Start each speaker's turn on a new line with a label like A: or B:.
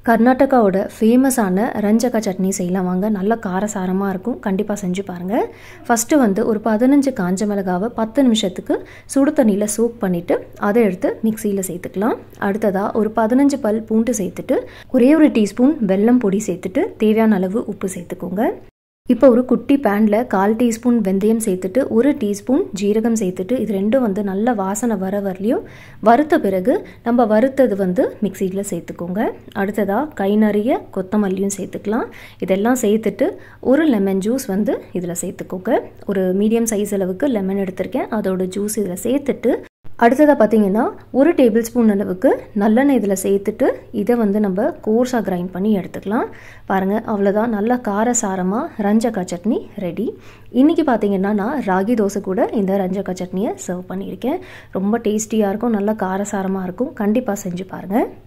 A: கர்நாடகாவோட ஃபேமஸான ரஞ்சக்கா சட்னி செய்யலாம் வாங்க நல்ல காரசாரமாக இருக்கும் கண்டிப்பாக செஞ்சு பாருங்கள் ஃபஸ்ட்டு வந்து ஒரு பதினஞ்சு காஞ்ச மிளகாவை பத்து நிமிஷத்துக்கு சுடு தண்ணியில் சோக் பண்ணிவிட்டு அதை எடுத்து மிக்சியில் சேர்த்துக்கலாம் அடுத்ததாக ஒரு பதினஞ்சு பல் பூண்டு சேர்த்துட்டு ஒரே ஒரு டீஸ்பூன் வெல்லம் பொடி சேர்த்துட்டு தேவையான அளவு உப்பு சேர்த்துக்கோங்க இப்போ ஒரு குட்டி பேனில் கால் டீஸ்பூன் வெந்தயம் சேர்த்துட்டு ஒரு டீஸ்பூன் ஜீரகம் சேர்த்துட்டு இது ரெண்டும் வந்து நல்ல வாசனை வர வரலையும் வறுத்த பிறகு நம்ம வறுத்தது வந்து மிக்சியில் சேர்த்துக்கோங்க அடுத்ததாக கை நிறைய கொத்தமல்லியும் சேர்த்துக்கலாம் இதெல்லாம் சேர்த்துட்டு ஒரு லெமன் ஜூஸ் வந்து இதில் சேர்த்துக்கோங்க ஒரு மீடியம் சைஸ் அளவுக்கு லெமன் எடுத்திருக்கேன் அதோட ஜூஸ் இதில் சேர்த்துட்டு அடுத்ததாக பார்த்தீங்கன்னா ஒரு டேபிள் ஸ்பூன் அளவுக்கு நல்லெண்ணெய் இதில் சேர்த்துட்டு இதை வந்து நம்ம கோர்ஸாக கிரைண்ட் பண்ணி எடுத்துக்கலாம் பாருங்கள் அவ்வளோதான் நல்லா காரசாரமாக ரஞ்சக்கா சட்னி ரெடி இன்றைக்கி பார்த்தீங்கன்னா நான் ராகி தோசை கூட இந்த ரஞ்சக்கா சட்னியை சர்வ் பண்ணியிருக்கேன் ரொம்ப டேஸ்டியாக இருக்கும் நல்லா காரசாரமாக இருக்கும் கண்டிப்பாக செஞ்சு பாருங்கள்